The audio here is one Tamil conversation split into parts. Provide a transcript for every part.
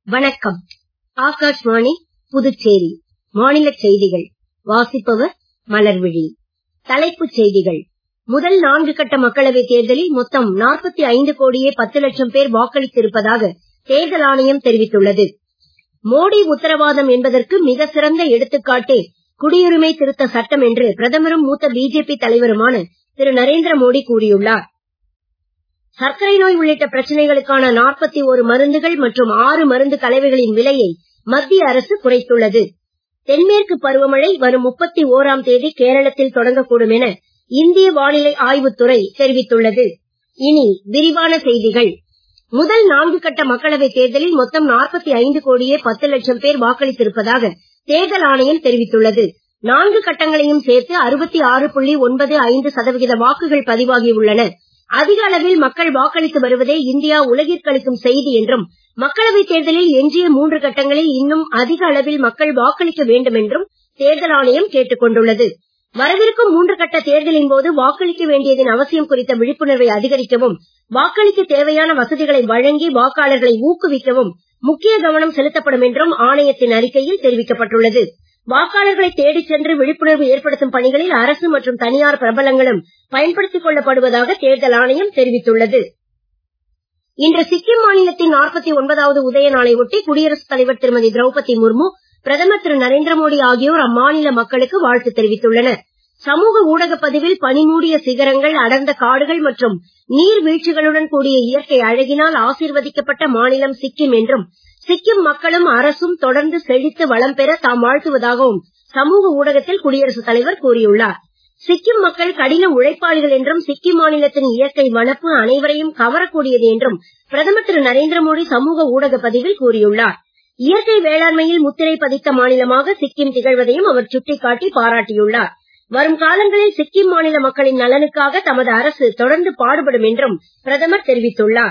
வணக்கம் ஆகாஷ்வாணி புதுச்சேரி மாநிலச் செய்திகள் வாசிப்பவர் மலர்விழி தலைப்புச் செய்திகள் முதல் நான்கு கட்ட மக்களவைத் தேர்தலில் மொத்தம் நாற்பத்தி ஐந்து கோடியே பத்து லட்சம் பேர் வாக்களித்திருப்பதாக தேர்தல் ஆணையம் தெரிவித்துள்ளது மோடி உத்தரவாதம் என்பதற்கு மிகச் சிறந்த எடுத்துக்காட்டே குடியுரிமை திருத்த சட்டம் என்று பிரதமரும் மூத்த பிஜேபி தலைவருமான திரு நரேந்திர மோடி கூறியுள்ளார் சர்க்கரை நோய் உள்ளிட்ட பிரச்சனைகளுக்கான நாற்பத்தி ஒரு மருந்துகள் மற்றும் ஆறு மருந்து கலவைகளின் விலையை மத்திய அரசு குறைத்துள்ளது தென்மேற்கு பருவமழை வரும் முப்பத்தி ஓராம் தேதி கேரளத்தில் தொடங்கக்கூடும் என இந்திய வானிலை ஆய்வுத்துறை தெரிவித்துள்ளது இனி விரிவான செய்திகள் முதல் நான்கு கட்ட மக்களவைத் தேர்தலில் மொத்தம் நாற்பத்தி ஐந்து கோடியே பத்து லட்சம் பேர் வாக்களித்திருப்பதாக தேர்தல் ஆணையம் தெரிவித்துள்ளது நான்கு கட்டங்களையும் சேர்த்து அறுபத்தி ஆறு புள்ளி ஒன்பது ஐந்து சதவிகித வாக்குகள் பதிவாகியுள்ளன அதிக அளவில் மக்கள் வாக்களித்து வருவதே இந்தியா உலகிற்கு அளிக்கும் செய்தி என்றும் மக்களவைத் தேர்தலில் எஞ்சிய மூன்று கட்டங்களில் இன்னும் அதிக அளவில் மக்கள் வாக்களிக்க வேண்டும் என்றும் தேர்தல் ஆணையம் கேட்டுக் கொண்டுள்ளது வரவிருக்கும் மூன்று கட்ட தேர்தலின் போது வாக்களிக்க வேண்டியதன் அவசியம் குறித்த விழிப்புணர்வை அதிகரிக்கவும் வாக்களிக்க தேவையான வசதிகளை வழங்கி வாக்காளர்களை ஊக்குவிக்கவும் முக்கிய கவனம் செலுத்தப்படும் என்றும் ஆணையத்தின் அறிக்கையில் தெரிவிக்கப்பட்டுள்ளது வாக்காளர்களை தேடிச் சென்று விழிப்புணர்வு ஏற்படுத்தும் பணிகளில் அரசு மற்றும் தனியார் பிரபலங்களும் பயன்படுத்திக் கொள்ளப்படுவதாக தேர்தல் ஆணையம் தெரிவித்துள்ளது இன்று சிக்கிம் மாநிலத்தின் நாற்பத்தி ஒன்பதாவது உதய நாளை ஒட்டி குடியரசுத் தலைவர் திருமதி திரௌபதி முர்மு பிரதமர் திரு நரேந்திர மோடி ஆகியோர் அம்மாநில மக்களுக்கு வாழ்த்து தெரிவித்துள்ளனர் சமூக ஊடகப் பதிவில் பனிமூடிய சிகரங்கள் அடர்ந்த காடுகள் மற்றும் நீர்வீழ்ச்சிகளுடன் கூடிய இயற்கை அழகினால் ஆசீர்வதிக்கப்பட்ட மாநிலம் சிக்கிம் என்றும் சிக்கிம் மக்களும் அரசும் தொடர்ந்து செழித்து வளம் பெற தாம் வாழ்த்துவதாகவும் சமூக ஊடகத்தில் குடியரசுத் தலைவர் கூறியுள்ளார் சிக்கிம் மக்கள் கடின உழைப்பாளிகள் என்றும் சிக்கிம் மாநிலத்தின் இயற்கை வனப்பு அனைவரையும் கவரக்கூடியது என்றும் பிரதமர் திரு நரேந்திர மோடி சமூக ஊடக பதிவில் கூறியுள்ளார் இயற்கை வேளாண்மையில் முத்திரை பதித்த மாநிலமாக சிக்கிம் திகழ்வதையும் அவர் சுட்டிக்காட்டி பாராட்டியுள்ளார் வரும் காலங்களில் சிக்கிம் மாநில மக்களின் நலனுக்காக தமது அரசு தொடர்ந்து பாடுபடும் என்றும் பிரதமர் தெரிவித்துள்ளார்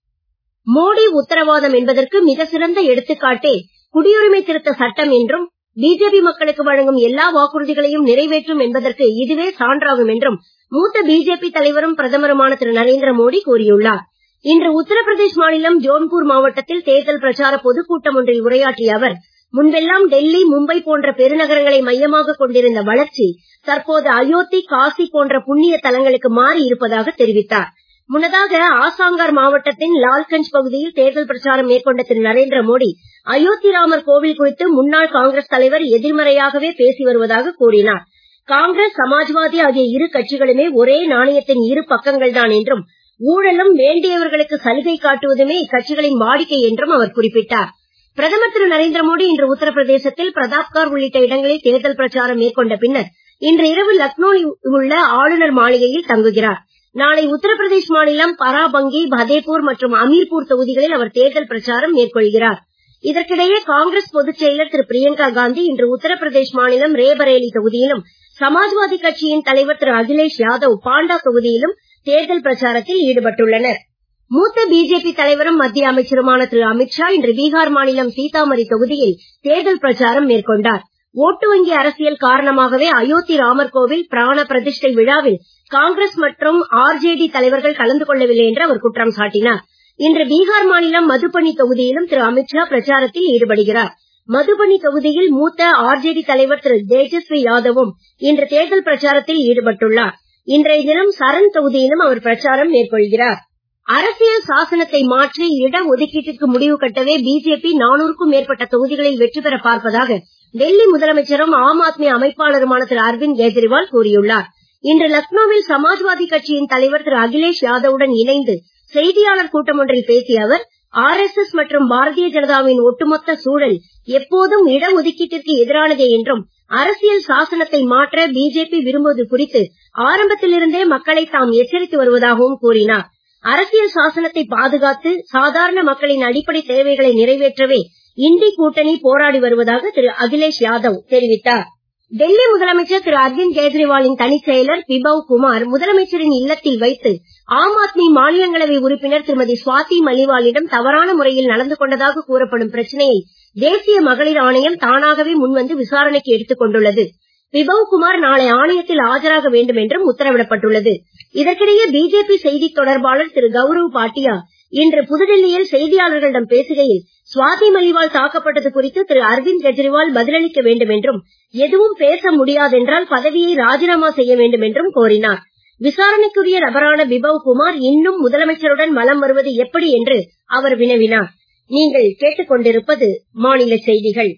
மோடி உத்தரவாதம் என்பதற்கு மிக சிறந்த எடுத்துக்காட்டே குடியுரிமை திருத்த சட்டம் என்றும் பிஜேபி மக்களுக்கு வழங்கும் எல்லா வாக்குறுதிகளையும் நிறைவேற்றும் என்பதற்கு இதுவே சான்றாகும் என்றும் மூத்த பிஜேபி தலைவரும் பிரதமருமான திரு நரேந்திர மோடி கூறியுள்ளார் இன்று உத்தரப்பிரதேஷ் மாநிலம் ஜோன்பூர் மாவட்டத்தில் தேர்தல் பிரச்சார பொதுக்கூட்டம் ஒன்றில் உரையாற்றிய அவர் முன்பெல்லாம் டெல்லி மும்பை போன்ற பெருநகரங்களை மையமாக கொண்டிருந்த வளர்ச்சி தற்போது அயோத்தி காசி போன்ற புண்ணிய தலங்களுக்கு மாறி இருப்பதாக தெரிவித்தார் முன்னதாக ஆசாங்கர் மாவட்டத்தின் லால்கஞ்ச் பகுதியில் தேர்தல் பிரச்சாரம் மேற்கொண்ட திரு நரேந்திர மோடி அயோத்தி ராமர் கோவில் குறித்து முன்னாள் காங்கிரஸ் தலைவர் எதிர்மறையாகவே பேசி வருவதாக கூறினார் காங்கிரஸ் சமாஜ்வாதி ஆகிய இரு கட்சிகளுமே ஒரே நாணயத்தின் இரு பக்கங்கள் தான் என்றும் ஊழலும் வேண்டியவர்களுக்கு சலுகை காட்டுவதுமே இக்கட்சிகளின் வாடிக்கை என்றும் அவர் குறிப்பிட்டார் பிரதமர் திரு நரேந்திர மோடி இன்று உத்தரப்பிரதேசத்தில் பிரதாப்கார் உள்ளிட்ட இடங்களில் தேர்தல் பிரச்சாரம் மேற்கொண்ட பின்னர் இன்று இரவு லக்னோவில் உள்ள ஆளுநர் மாளிகையில் தங்குகிறார் நாளை உத்தரப்பிரதேஷ் மாநிலம் பராபங்கி பதேபூர் மற்றும் அமீர்பூர் தொகுதிகளில் அவர் தேர்தல் பிரச்சாரம் மேற்கொள்கிறார் இதற்கிடையே காங்கிரஸ் பொதுச் செயலர் திரு பிரியங்கா காந்தி இன்று உத்தரப்பிரதேஷ் மாநிலம் ரேபரேலி தொகுதியிலும் சமாஜ்வாதி கட்சியின் தலைவர் திரு அகிலேஷ் யாதவ் பாண்டா தொகுதியிலும் தேர்தல் பிரச்சாரத்தில் ஈடுபட்டுள்ளனர் மூத்த பிஜேபி தலைவரும் மத்திய அமைச்சருமான திரு அமித்ஷா இன்று பீகார் மாநிலம் சீதாமரி தொகுதியில் தேர்தல் பிரச்சாரம் மேற்கொண்டார் ஓட்டு வங்கி அரசியல் காரணமாகவே அயோத்தி ராமர் கோவில் பிராண பிரதிஷ்டை விழாவில் காங்கிரஸ் மற்றும் ஆர்ஜேடி தலைவர்கள் கலந்து கொள்ளவில்லை என்று அவர் குற்றம் சாட்டினார் இன்று பீகார் மாநிலம் மதுபனி தொகுதியிலும் திரு அமித்ஷா பிரச்சாரத்தில் ஈடுபடுகிறார் மதுபனி தொகுதியில் மூத்த ஆர்ஜேடி தலைவர் திரு தேஜஸ்வி யாதவும் இன்று தேர்தல் பிரச்சாரத்தில் ஈடுபட்டுள்ளார் இன்றைய தினம் சரண் தொகுதியிலும் அவர் பிரச்சாரம் மேற்கொள்கிறார் அரசியல் சாசனத்தை மாற்றி இட ஒதுக்கீட்டிற்கு முடிவு கட்டவே பிஜேபி நானூறுக்கும் மேற்பட்ட தொகுதிகளில் வெற்றி பெற பார்ப்பதாக டெல்லி முதலமைச்சரும் ஆம் ஆத்மி அமைப்பாளருமான திரு அரவிந்த் கெஜ்ரிவால் கூறியுள்ளார் இன்று லக்னோவில் சமாஜ்வாதி கட்சியின் தலைவர் திரு அகிலேஷ் யாதவுடன் இணைந்து செய்தியாளர் கூட்டம் ஒன்றில் பேசிய அவர் ஆர்எஸ்எஸ் மற்றும் பாரதிய ஜனதாவின் ஒட்டுமொத்த சூழல் எப்போதும் இடஒதுக்கீட்டிற்கு எதிரானதே என்றும் அரசியல் சாசனத்தை மாற்ற பிஜேபி விரும்புவது குறித்து ஆரம்பத்திலிருந்தே மக்களை தாம் எச்சரித்து வருவதாகவும் கூறினார் அரசியல் சாசனத்தை பாதுகாத்து சாதாரண மக்களின் அடிப்படை தேவைகளை நிறைவேற்றவே இந்தி கூட்டணி போராடி வருவதாக திரு அகிலேஷ் யாதவ் தெரிவித்தார் டெல்லி முதலமைச்சர் திரு அரவிந்த் கெஜ்ரிவாலின் தனிச் செயலர் பிபவ் குமார் முதலமைச்சரின் இல்லத்தில் வைத்து ஆம் ஆத்மி மாநிலங்களவை உறுப்பினர் திருமதி சுவாதி மலிவாலிடம் தவறான முறையில் நடந்து கொண்டதாக கூறப்படும் பிரச்சனையை தேசிய மகளிர் ஆணையம் தானாகவே முன்வந்து விசாரணைக்கு எடுத்துக் கொண்டுள்ளது விபவ் குமார் நாளை ஆணையத்தில் ஆஜராக வேண்டும் என்றும் உத்தரவிடப்பட்டுள்ளது இதற்கிடையே பிஜேபி செய்தித் தொடர்பாளர் திரு கௌரவ் பாட்டியா இன்று புதுடெல்லியில் செய்தியாளர்களிடம் பேசுகையில் சுவாதி மலிவால் தாக்கப்பட்டது குறித்து திரு அரவிந்த் கெஜ்ரிவால் பதிலளிக்க வேண்டும் என்றும் எதுவும் பேச முடியாதென்றால் பதவியை ராஜினாமா செய்ய வேண்டும் என்றும் கோரினார் விசாரணைக்குரிய நபரான விபவ் குமார் இன்னும் முதலமைச்சருடன் வலம் வருவது எப்படி என்று அவர் வினவினார் நீங்கள் கேட்டுக்கொண்டிருப்பது மாநில செய்திகள்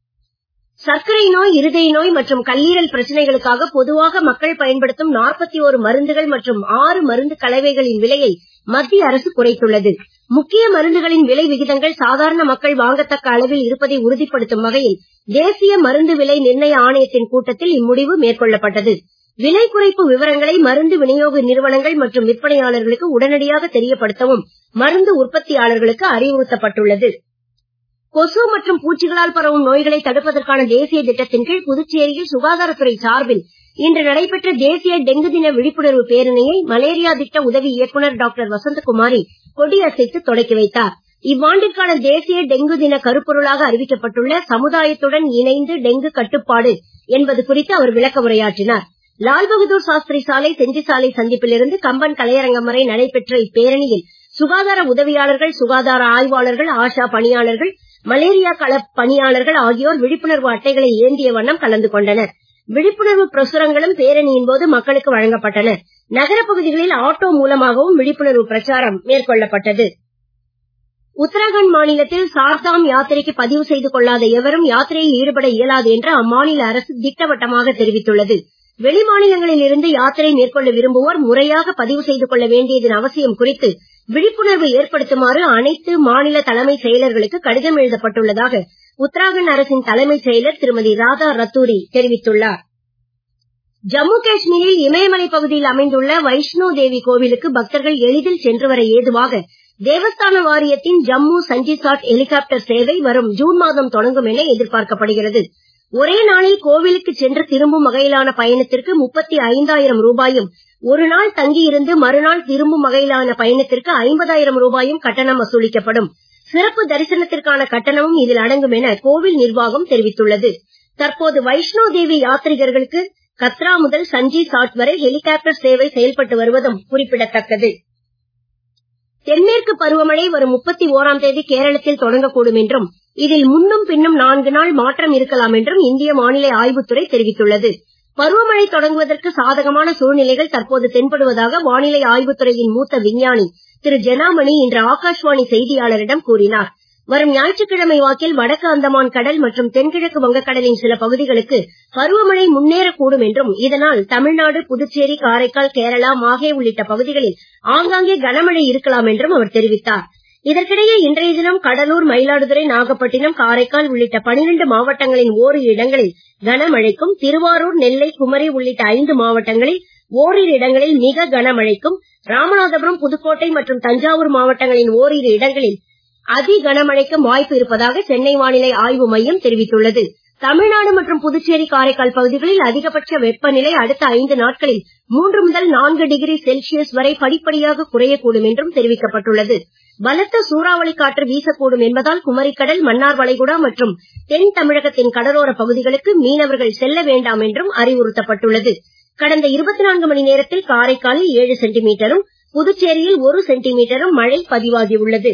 சர்க்கரை நோய் இருதய நோய் மற்றும் கல்லீரல் பிரச்சனைகளுக்காக பொதுவாக மக்கள் பயன்படுத்தும் நாற்பத்தி ஒரு மருந்துகள் மற்றும் ஆறு மருந்து கலவைகளின் விலையை மத்திய அரசு குறைத்துள்ளது முக்கிய மருந்துகளின் விலை விகிதங்கள் சாதாரண மக்கள் வாங்கத்தக்க அளவில் இருப்பதை உறுதிப்படுத்தும் வகையில் தேசிய மருந்து விலை நிர்ணய ஆணையத்தின் கூட்டத்தில் இம்முடிவு மேற்கொள்ளப்பட்டது விலை குறைப்பு விவரங்களை மருந்து விநியோக நிறுவனங்கள் மற்றும் விற்பனையாளர்களுக்கு உடனடியாக தெரியப்படுத்தவும் மருந்து உற்பத்தியாளர்களுக்கு அறிவுறுத்தப்பட்டுள்ளது கொசு மற்றும் பூச்சிகளால் பரவும் நோய்களை தடுப்பதற்கான தேசிய திட்டத்தின் கீழ் புதுச்சேரியில் சுகாதாரத்துறை சார்பில் இன்று நடைபெற்ற தேசிய டெங்கு தின விழிப்புணர்வு பேரணியை மலேரியா திட்ட உதவி இயக்குநர் டாக்டர் வசந்தகுமாரி கொடியசைத்து தொடக்கி வைத்தார் இவ்வாண்டிற்கான தேசிய டெங்கு தின கருப்பொருளாக அறிவிக்கப்பட்டுள்ள சமுதாயத்துடன் இணைந்து டெங்கு கட்டுப்பாடு என்பது குறித்து அவர் விளக்க உரையாற்றினார் லால் பகதூர் சாஸ்திரி சாலை செஞ்சி சாலை சந்திப்பிலிருந்து கம்பன் கலையரங்கம் வரை நடைபெற்ற இப்பேரணியில் சுகாதார உதவியாளர்கள் சுகாதார ஆய்வாளர்கள் ஆஷா பணியாளர்கள் மலேரியா கள பணியாளர்கள் ஆகியோர் விழிப்புணர்வு அட்டைகளை ஏந்திய வண்ணம் கலந்து கொண்டனர் விழிப்புணர்வு பிரசுரங்களும் பேரணியின் போது மக்களுக்கு வழங்கப்பட்டன நகரப் பகுதிகளில் ஆட்டோ மூலமாகவும் விழிப்புணர்வு பிரச்சாரம் மேற்கொள்ளப்பட்டது உத்தராகண்ட் மாநிலத்தில் சார்தாம் யாத்திரைக்கு பதிவு செய்து கொள்ளாத எவரும் யாத்திரையில் ஈடுபட இயலாது என்று அம்மாநில அரசு திட்டவட்டமாக தெரிவித்துள்ளது வெளி மாநிலங்களில் இருந்து யாத்திரை மேற்கொள்ள விரும்புவோர் முறையாக பதிவு செய்து கொள்ள வேண்டியதன் அவசியம் குறித்து விழிப்புணர்வு ஏற்படுத்துமாறு அனைத்து மாநில தலைமை செயலர்களுக்கு கடிதம் எழுதப்பட்டுள்ளதாக உத்தராகண்ட் அரசின் தலைமை செயலர் திருமதி ராதா ரத்தூரி தெரிவித்துள்ளார் ஜம்மு காஷ்மீரில் இமயமலை பகுதியில் அமைந்துள்ள வைஷ்ணோ தேவி கோவிலுக்கு பக்தர்கள் எளிதில் சென்று வர ஏதுவாக தேவஸ்தான வாரியத்தின் ஜம்மு சஞ்சிசாட் ஹெலிகாப்டர் சேவை வரும் ஜூன் மாதம் தொடங்கும் என எதிர்பார்க்கப்படுகிறது ஒரே நாளில் கோவிலுக்கு சென்று திரும்பும் வகையிலான பயணத்திற்கு முப்பத்தி ஐந்தாயிரம் ரூபாயும் ஒரு நாள் தங்கியிருந்து மறுநாள் திரும்பும் வகையிலான பயணத்திற்கு ஐம்பதாயிரம் ரூபாயும் கட்டணம் வசூலிக்கப்படும் சிறப்பு தரிசனத்திற்கான கட்டணமும் இதில் அடங்கும் என கோவில் நிர்வாகம் தெரிவித்துள்ளது தற்போது வைஷ்ணோ தேவி யாத்ரிகர்களுக்கு கத்ரா முதல் சஞ்சி சாட் வரை ஹெலிகாப்டர் சேவை செயல்பட்டு வருவதும் குறிப்பிடத்தக்கது தென்மேற்கு பருவமழை வரும் முப்பத்தி ஓராம் தேதி கேரளத்தில் தொடங்கக்கூடும் என்றும் இதில் முன்னும் பின்னும் நான்கு நாள் மாற்றம் இருக்கலாம் என்றும் இந்திய வானிலை ஆய்வுத்துறை தெரிவித்துள்ளது பருவமழை தொடங்குவதற்கு சாதகமான சூழ்நிலைகள் தற்போது தென்படுவதாக வானிலை ஆய்வுத்துறையின் மூத்த விஞ்ஞானி திரு ஜெனாமணி இன்று ஆகாஷ்வாணி செய்தியாளரிடம் கூறினார் வரும் ஞாயிற்றுக்கிழமை வாக்கில் வடக்கு அந்தமான் கடல் மற்றும் தென்கிழக்கு வங்கக்கடலின் சில பகுதிகளுக்கு பருவமழை முன்னேறக்கூடும் என்றும் இதனால் தமிழ்நாடு புதுச்சேரி காரைக்கால் கேரளா மாஹே உள்ளிட்ட பகுதிகளில் ஆங்காங்கே கனமழை இருக்கலாம் என்றும் அவர் தெரிவித்தார் இதற்கிடையே இன்றைய தினம் கடலூர் மயிலாடுதுறை நாகப்பட்டினம் காரைக்கால் உள்ளிட்ட பனிரெண்டு மாவட்டங்களின் ஓரிரு இடங்களில் கனமழைக்கும் திருவாரூர் நெல்லை குமரி உள்ளிட்ட ஐந்து மாவட்டங்களில் ஓரிரு இடங்களில் மிக கனமழைக்கும் ராமநாதபுரம் புதுக்கோட்டை மற்றும் தஞ்சாவூர் மாவட்டங்களின் ஓரிரு இடங்களில் அதி கனமழைக்கும் வாய்ப்பு இருப்பதாக சென்னை வானிலை ஆய்வு மையம் தெரிவித்துள்ளது தமிழ்நாடு மற்றும் புதுச்சேரி காரைக்கால் பகுதிகளில் அதிகபட்ச வெப்பநிலை அடுத்த ஐந்து நாட்களில் மூன்று முதல் நான்கு டிகிரி செல்சியஸ் வரை படிப்படியாக குறையக்கூடும் என்றும் தெரிவிக்கப்பட்டுள்ளது பலத்த சூறாவளி காற்று வீசக்கூடும் என்பதால் குமரிக்கடல் மன்னார் வளைகுடா மற்றும் தென் தமிழகத்தின் கடலோர பகுதிகளுக்கு மீனவர்கள் செல்ல வேண்டாம் என்றும் அறிவுறுத்தப்பட்டுள்ளது கடந்த இருபத்தி நான்கு மணி நேரத்தில் காரைக்காலில் ஏழு சென்டிமீட்டரும் புதுச்சேரியில் ஒரு சென்டிமீட்டரும் மழை பதிவாகியுள்ளது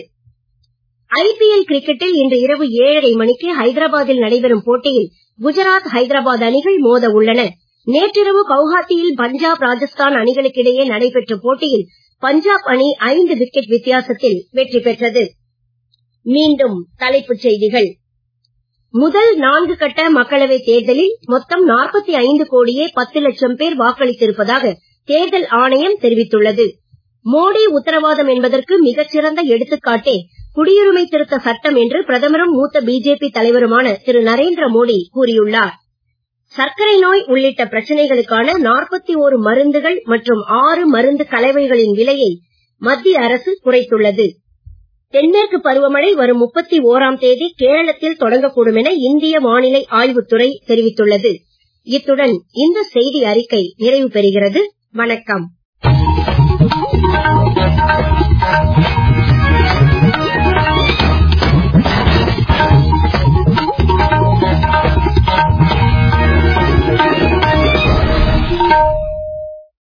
ஐபிஎல் கிரிக்கெட்டில் இன்று இரவு ஏழரை மணிக்கு ஹைதராபாத்தில் நடைபெறும் போட்டியில் குஜராத் ஹைதராபாத் அணிகள் மோத உள்ளன நேற்றிரவு கவுஹாத்தியில் பஞ்சாப் ராஜஸ்தான் அணிகளுக்கு இடையே நடைபெற்ற போட்டியில் பஞ்சாப் அணி ஐந்து விக்கெட் வித்தியாசத்தில் வெற்றி பெற்றது மீண்டும் தலைப்புச் செய்திகள் முதல் நான்கு கட்ட மக்களவைத் தேர்தலில் மொத்தம் நாற்பத்தி ஐந்து கோடியே பத்து லட்சம் பேர் வாக்களித்திருப்பதாக தேர்தல் ஆணையம் தெரிவித்துள்ளது மோடி உத்தரவாதம் என்பதற்கு மிகச்சிறந்த எடுத்துக்காட்டே குடியுரிமை திருத்த சட்டம் என்று பிரதமரும் மூத்த பிஜேபி தலைவருமான திரு நரேந்திர மோடி கூறியுள்ளார் சர்க்கரை நோய் உள்ளிட்ட பிரச்சனைகளுக்கான நாற்பத்தி ஒரு மருந்துகள் மற்றும் ஆறு மருந்து கலவைகளின் விலையை மத்திய அரசு குறைத்துள்ளது தென்மேற்கு பருவமழை வரும் முப்பத்தி ஓராம் தேதி கேரளத்தில் தொடங்கக்கூடும் என இந்திய வானிலை ஆய்வுத்துறை தெரிவித்துள்ளது இத்துடன் இந்த செய்தி அறிக்கை நிறைவு பெறுகிறது வணக்கம்